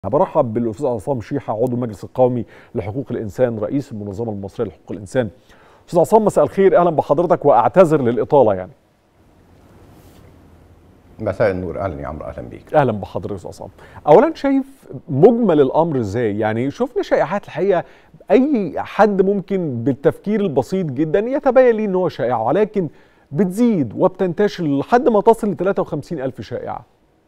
برحب بالاستاذ عصام شيحه عضو المجلس القومي لحقوق الانسان رئيس المنظمه المصريه لحقوق الانسان. استاذ عصام مساء الخير اهلا بحضرتك واعتذر للاطاله يعني. مساء النور اهلا يا عمرو اهلا بيك اهلا بحضرتك استاذ عصام. اولا شايف مجمل الامر ازاي؟ يعني شفنا شائعات الحقيقه اي حد ممكن بالتفكير البسيط جدا يتبين لي ان هو شائعه ولكن بتزيد وبتنتشر لحد ما تصل ل 53 الف شائعه.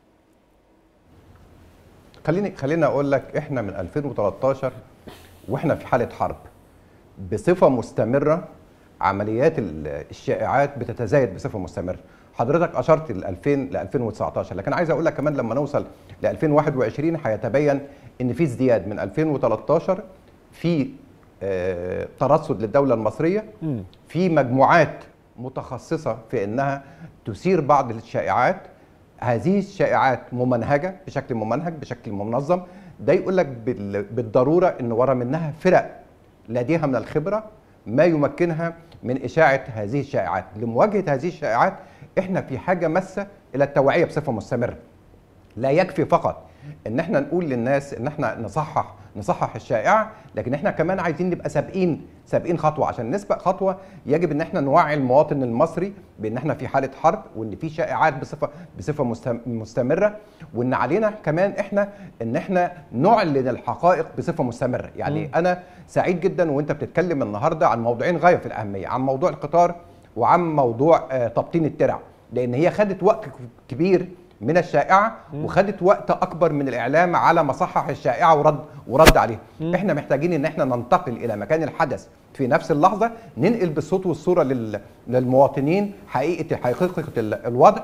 خليني خليني اقول لك احنا من 2013 واحنا في حاله حرب بصفه مستمره عمليات الشائعات بتتزايد بصفه مستمره حضرتك اشرت ل 2000 ل 2019 لكن عايز اقول لك كمان لما نوصل ل 2021 هيتبين ان في ازدياد من 2013 في آه ترصد للدوله المصريه في مجموعات متخصصه في انها تثير بعض الشائعات هذه الشائعات ممنهجه بشكل ممنهج بشكل منظم ده يقول لك بالضروره ان ورا منها فرق لديها من الخبره ما يمكنها من اشاعه هذه الشائعات لمواجهه هذه الشائعات احنا في حاجه ماسه الى التوعيه بصفه مستمره لا يكفي فقط ان احنا نقول للناس ان احنا نصحح نصحح الشائعه لكن احنا كمان عايزين نبقى سابقين سابقين خطوه عشان نسبق خطوه يجب ان احنا نوعي المواطن المصري بان احنا في حاله حرب وان في شائعات بصفه بصفه مستمره وان علينا كمان احنا ان احنا نعلن الحقائق بصفه مستمره يعني م. انا سعيد جدا وانت بتتكلم النهارده عن موضوعين غايه في الاهميه عن موضوع القطار وعن موضوع آه تبطين الترع لان هي خدت وقت كبير من الشائعه وخدت وقت اكبر من الاعلام على مصحح الشائعه ورد ورد عليها احنا محتاجين ان احنا ننتقل الى مكان الحدث في نفس اللحظه ننقل بالصوت والصوره للمواطنين حقيقه حقيقه الوضع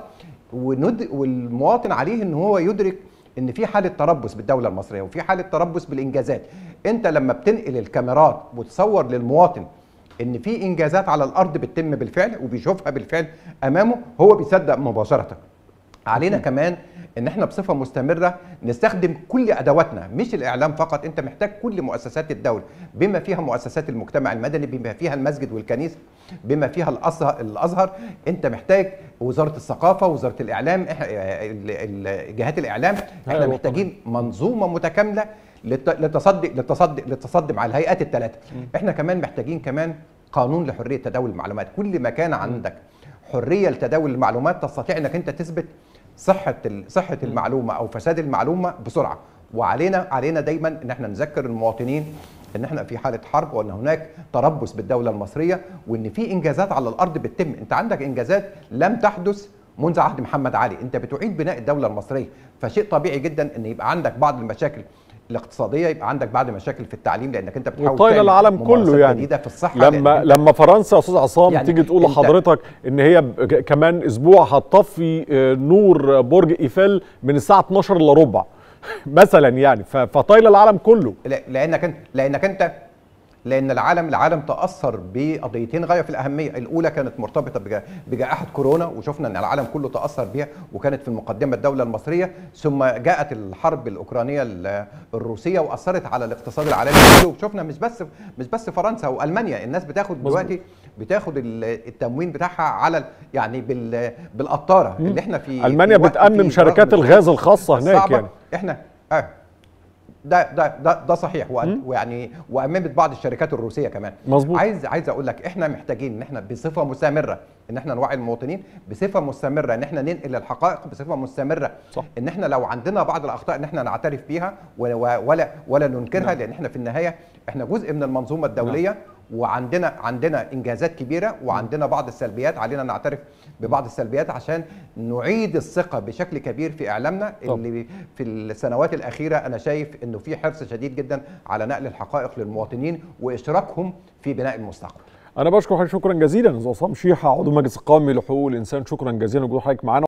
والمواطن عليه ان هو يدرك ان في حاله تربص بالدوله المصريه وفي حاله تربص بالانجازات انت لما بتنقل الكاميرات وتصور للمواطن ان في انجازات على الارض بتتم بالفعل وبيشوفها بالفعل امامه هو بيصدق مباشره علينا كمان ان احنا بصفه مستمره نستخدم كل ادواتنا مش الاعلام فقط انت محتاج كل مؤسسات الدوله بما فيها مؤسسات المجتمع المدني بما فيها المسجد والكنيسه بما فيها الازهر الازهر انت محتاج وزاره الثقافه وزاره الاعلام جهات الاعلام احنا محتاجين منظومه متكامله للتصدي للتصدي للتصدي مع الهيئات الثلاثه احنا كمان محتاجين كمان قانون لحريه تداول المعلومات كل ما كان عندك حريه لتداول المعلومات تستطيع انك انت تثبت صحه صحه المعلومه او فساد المعلومه بسرعه وعلينا علينا دايما ان احنا نذكر المواطنين ان احنا في حاله حرب وان هناك تربص بالدوله المصريه وان في انجازات على الارض بتتم انت عندك انجازات لم تحدث منذ عهد محمد علي انت بتعيد بناء الدوله المصريه فشيء طبيعي جدا ان يبقى عندك بعض المشاكل الاقتصاديه يبقى عندك بعض مشاكل في التعليم لانك انت بتحاول وطايله العالم كله يعني جديده في الصحه لما لما فرنسا يا استاذ عصام يعني تيجي تقول لحضرتك ان هي كمان اسبوع هتطفي نور برج ايفل من الساعه 12 الا ربع مثلا يعني فطايله العالم كله لانك انت لانك انت لان العالم العالم تاثر بقضيتين غايه في الاهميه الاولى كانت مرتبطه بجائحه كورونا وشفنا ان العالم كله تاثر بها وكانت في المقدمه الدوله المصريه ثم جاءت الحرب الاوكرانيه الروسيه واثرت على الاقتصاد العالمي كله وشفنا مش بس مش بس فرنسا والمانيا الناس بتاخد دلوقتي بتاخد التموين بتاعها على يعني بالقطاره اللي احنا في المانيا بتامم شركات الغاز الخاصه هناك يعني احنا اه ده ده ده ده صحيح ويعني واممت بعض الشركات الروسيه كمان مظبوط عايز عايز اقول لك احنا محتاجين ان احنا بصفه مستمره ان احنا نوعي المواطنين بصفه مستمره ان احنا ننقل الحقائق بصفه مستمره صح. ان احنا لو عندنا بعض الاخطاء ان احنا نعترف بيها ولا ولا ننكرها نعم. لان احنا في النهايه احنا جزء من المنظومه الدوليه نعم. وعندنا عندنا انجازات كبيره وعندنا بعض السلبيات علينا نعترف ببعض السلبيات عشان نعيد الثقه بشكل كبير في اعلامنا طب. اللي في السنوات الاخيره انا شايف انه في حرص شديد جدا على نقل الحقائق للمواطنين واشراكهم في بناء المستقبل انا بشكر حضرتك شكرا جزيلا استاذ عصام شيحه عضو المجلس القومي لحقوق الانسان شكرا جزيلا لوجود حضرتك معانا